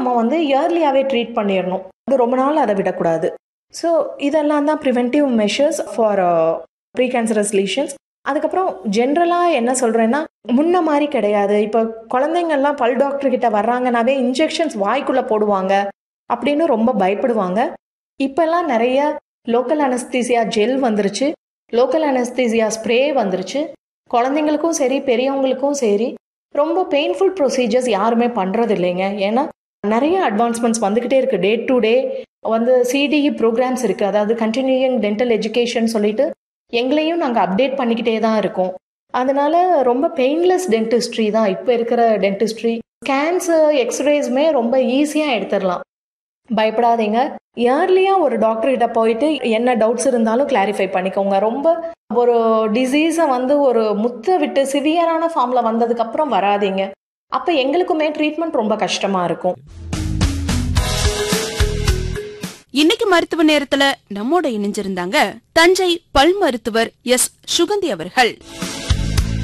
நம்ம வந்து இயர்லியாகவே ட்ரீட் பண்ணிடணும் அது ரொம்ப நாள் அதை விடக்கூடாது ஸோ இதெல்லாம் தான் preventive measures for precancerous lesions அதுக்கப்புறம் ஜென்ரலாக என்ன சொல்கிறேன்னா முன்ன மாதிரி கிடையாது இப்போ குழந்தைங்கள்லாம் பல் டாக்டர் கிட்ட வர்றாங்கனாவே இன்ஜெக்ஷன்ஸ் வாய்க்குள்ளே போடுவாங்க அப்படின்னு ரொம்ப பயப்படுவாங்க இப்போல்லாம் நிறைய லோக்கல் அனஸ்தீசியா ஜெல் வந்துருச்சு லோக்கல் அனஸ்தீசியா ஸ்ப்ரே வந்துருச்சு குழந்தைங்களுக்கும் சரி பெரியவங்களுக்கும் சரி ரொம்ப பெயின்ஃபுல் ப்ரொசீஜர்ஸ் யாருமே பண்ணுறது இல்லைங்க ஏன்னா நிறைய அட்வான்ஸ்மெண்ட்ஸ் வந்துக்கிட்டே இருக்குது டே டு டே வந்து சிடிஇ ப்ரோக்ராம்ஸ் இருக்குது அதாவது கண்டினியூயிங் டென்டல் எஜுகேஷன் சொல்லிட்டு எங்களையும் நாங்கள் அப்டேட் பண்ணிக்கிட்டே தான் இருக்கோம் அதனால ரொம்ப பெயின்லெஸ் டென்டிஸ்ட்ரி தான் இப்போ இருக்கிற டென்டிஸ்ட்ரி ஸ்கேன்ஸ் எக்ஸ்ரேஸுமே ரொம்ப ஈஸியாக எடுத்துடலாம் பயப்படாதீங்க இயர்லியாக ஒரு டாக்டர் கிட்ட போயிட்டு என்ன டவுட்ஸ் இருந்தாலும் கிளாரிஃபை பண்ணிக்கோங்க ரொம்ப ஒரு டிசீஸை வந்து ஒரு முத்த விட்டு சிவியரான ஃபார்மில் வந்ததுக்கப்புறம் வராதீங்க அப்போ எங்களுக்குமே ட்ரீட்மெண்ட் ரொம்ப கஷ்டமாக இருக்கும் இன்னைக்கு மருத்துவ நேரத்துல நம்மோட இணைஞ்சிருந்தாங்க தஞ்சை பல் மருத்துவர் எஸ் சுகந்தி அவர்கள்